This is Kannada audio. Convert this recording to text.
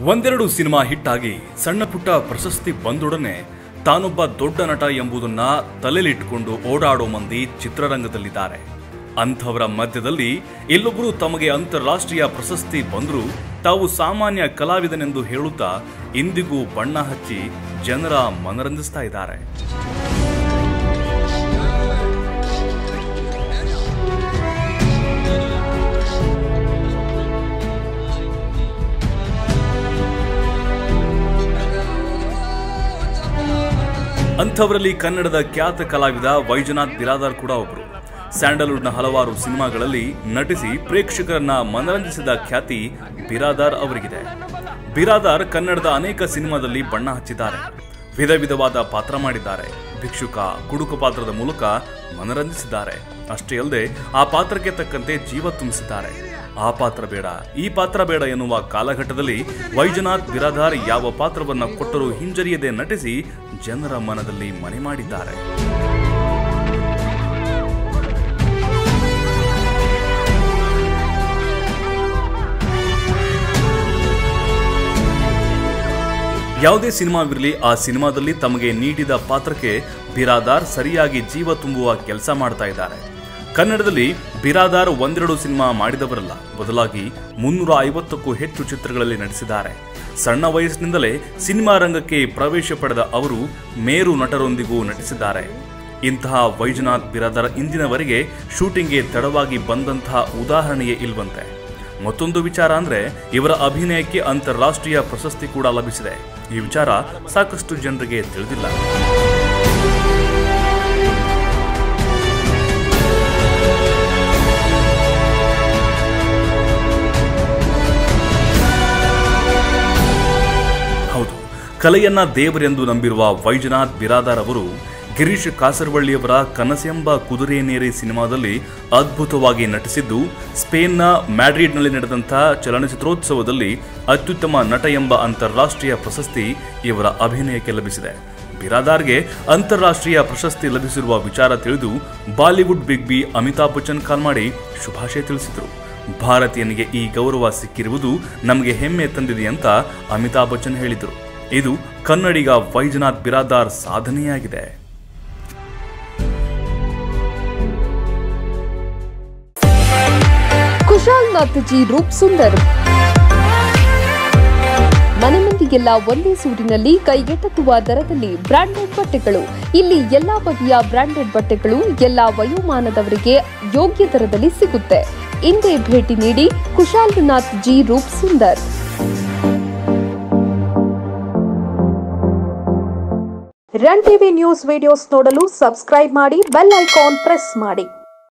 ಒಂದೆರಡು ಸಿನಿಮಾ ಹಿಟ್ ಆಗಿ ಸಣ್ಣ ಪುಟ್ಟ ಪ್ರಶಸ್ತಿ ಬಂದೊಡನೆ ತಾನೊಬ್ಬ ದೊಡ್ಡ ನಟ ಎಂಬುದನ್ನ ತಲೆಲಿಟ್ಟುಕೊಂಡು ಓಡಾಡೋ ಮಂದಿ ಚಿತ್ರರಂಗದಲ್ಲಿದ್ದಾರೆ ಅಂಥವರ ಮಧ್ಯದಲ್ಲಿ ಇಲ್ಲೊಬ್ಬರು ತಮಗೆ ಅಂತಾರಾಷ್ಟ್ರೀಯ ಪ್ರಶಸ್ತಿ ಬಂದರೂ ತಾವು ಸಾಮಾನ್ಯ ಕಲಾವಿದನೆಂದು ಹೇಳುತ್ತಾ ಇಂದಿಗೂ ಬಣ್ಣ ಹಚ್ಚಿ ಜನರ ಮನರಂಜಿಸ್ತಾ ಇದ್ದಾರೆ ಅಂಥವರಲ್ಲಿ ಕನ್ನಡದ ಖ್ಯಾತ ಕಲಾವಿದ ವೈಜನಾಥ್ ಬಿರಾದಾರ್ ಕೂಡ ಒಬ್ಬರು ಸ್ಯಾಂಡಲ್ವುಡ್ನ ಹಲವಾರು ಸಿನಿಮಾಗಳಲ್ಲಿ ನಟಿಸಿ ಪ್ರೇಕ್ಷಕರನ್ನ ಮನರಂಜಿಸಿದ ಖ್ಯಾತಿ ಬಿರಾದಾರ್ ಅವರಿಗಿದೆ ಬಿರಾದಾರ್ ಕನ್ನಡದ ಅನೇಕ ಸಿನಿಮಾದಲ್ಲಿ ಬಣ್ಣ ಹಚ್ಚಿದ್ದಾರೆ ವಿಧ ವಿಧವಾದ ಪಾತ್ರ ಮಾಡಿದ್ದಾರೆ ಭಿಕ್ಷುಕ ಕುಡುಕು ಪಾತ್ರದ ಮೂಲಕ ಮನರಂಜಿಸಿದ್ದಾರೆ ಅಷ್ಟೇ ಅಲ್ಲದೆ ಆ ಪಾತ್ರಕ್ಕೆ ತಕ್ಕಂತೆ ಜೀವ ತುಂಬಿಸಿದ್ದಾರೆ ಆ ಪಾತ್ರ ಬೇಡ ಈ ಪಾತ್ರ ಬೇಡ ಎನ್ನುವ ಕಾಲಘಟ್ಟದಲ್ಲಿ ವೈಜನಾಥ್ ಬಿರಾದಾರ್ ಯಾವ ಪಾತ್ರವನ್ನ ಕೊಟ್ಟರೂ ಹಿಂಜರಿಯದೆ ನಟಿಸಿ ಜನರ ಮನದಲ್ಲಿ ಮನೆ ಮಾಡಿದ್ದಾರೆ ಯಾವುದೇ ಸಿನಿಮಾವಿರಲಿ ಆ ಸಿನಿಮಾದಲ್ಲಿ ತಮಗೆ ನೀಡಿದ ಪಾತ್ರಕ್ಕೆ ಬಿರಾದಾರ್ ಸರಿಯಾಗಿ ಜೀವ ತುಂಬುವ ಕೆಲಸ ಮಾಡ್ತಾ ಇದ್ದಾರೆ ಕನ್ನಡದಲ್ಲಿ ಬಿರಾದಾರ್ ಒಂದೆರಡು ಸಿನಿಮಾ ಮಾಡಿದವರಲ್ಲ ಬದಲಾಗಿ ಮುನ್ನೂರ ಐವತ್ತಕ್ಕೂ ಹೆಚ್ಚು ಚಿತ್ರಗಳಲ್ಲಿ ನಟಿಸಿದ್ದಾರೆ ಸಣ್ಣ ವಯಸ್ಸಿನಿಂದಲೇ ಸಿನಿಮಾ ರಂಗಕ್ಕೆ ಪ್ರವೇಶ ಪಡೆದ ಅವರು ಮೇರು ನಟರೊಂದಿಗೂ ನಟಿಸಿದ್ದಾರೆ ಇಂತಹ ವೈಜನಾಥ್ ಬಿರಾದಾರ್ ಇಂದಿನವರೆಗೆ ಶೂಟಿಂಗ್ಗೆ ತಡವಾಗಿ ಬಂದಂತಹ ಉದಾಹರಣೆಯೇ ಇಲ್ವಂತೆ ಮತ್ತೊಂದು ವಿಚಾರ ಅಂದ್ರೆ ಇವರ ಅಭಿನಯಕ್ಕೆ ಅಂತಾರಾಷ್ಟ್ರೀಯ ಪ್ರಶಸ್ತಿ ಕೂಡ ಲಭಿಸಿದೆ ಈ ವಿಚಾರ ಸಾಕಷ್ಟು ಜನರಿಗೆ ತಿಳಿದಿಲ್ಲ ಹೌದು ಕಲೆಯನ್ನ ದೇವರೆಂದು ನಂಬಿರುವ ವೈಜನಾಥ್ ಬಿರಾದಾರ್ ಅವರು ಗಿರೀಶ್ ಕಾಸರವಳ್ಳಿಯವರ ಕನಸೆಂಬ ಕುದುರೆನೇರಿ ಸಿನಿಮಾದಲ್ಲಿ ಅದ್ಭುತವಾಗಿ ನಟಿಸಿದ್ದು ಸ್ಪೇನ್ನ ಮ್ಯಾಡ್ರಿಡ್ನಲ್ಲಿ ನಡೆದಂಥ ಚಲನಚಿತ್ರೋತ್ಸವದಲ್ಲಿ ಅತ್ಯುತ್ತಮ ನಟ ಎಂಬ ಅಂತಾರಾಷ್ಟ್ರೀಯ ಪ್ರಶಸ್ತಿ ಇವರ ಅಭಿನಯಕ್ಕೆ ಲಭಿಸಿದೆ ಬಿರಾದಾರ್ಗೆ ಅಂತಾರಾಷ್ಟ್ರೀಯ ಪ್ರಶಸ್ತಿ ಲಭಿಸಿರುವ ವಿಚಾರ ತಿಳಿದು Bollywood big B Amitabh Bachchan call ಮಾಡಿ ಶುಭಾಶಯ ತಿಳಿಸಿದರು ಭಾರತೀಯನಿಗೆ ಈ ಗೌರವ ಸಿಕ್ಕಿರುವುದು ನಮಗೆ ಹೆಮ್ಮೆ ತಂದಿದೆ ಅಂತ ಅಮಿತಾಬ್ ಬಚ್ಚನ್ ಹೇಳಿದರು ಇದು ಕನ್ನಡಿಗ ವೈಜನಾಥ್ ಬಿರಾದಾರ್ ಸಾಧನೆಯಾಗಿದೆ ಕುಶಾಲ್ ನಾಥ್ ಜಿ ರೂಪ್ ಸುಂದರ್ ಮನೆ ಮಂದಿಗೆಲ್ಲ ಒಂದೇ ಸೂರಿನಲ್ಲಿ ಕೈಗೆಟಕುವ ದರದಲ್ಲಿ ಬ್ರಾಂಡೆಡ್ ಬಟ್ಟೆಗಳು ಇಲ್ಲಿ ಎಲ್ಲಾ ಬಗೆಯ ಬ್ರಾಂಡೆಡ್ ಬಟ್ಟೆಗಳು ಎಲ್ಲಾ ವಯೋಮಾನದವರಿಗೆ ಯೋಗ್ಯ ದರದಲ್ಲಿ ಸಿಗುತ್ತೆ ಇಂದೇ ಭೇಟಿ ನೀಡಿ Kushal Nath G Roop Sundar run TV news videos ನೋಡಲು ಸಬ್ಸ್ಕ್ರೈಬ್ ಮಾಡಿ ಬೆಲ್ ಐಕಾನ್ ಪ್ರೆಸ್ ಮಾಡಿ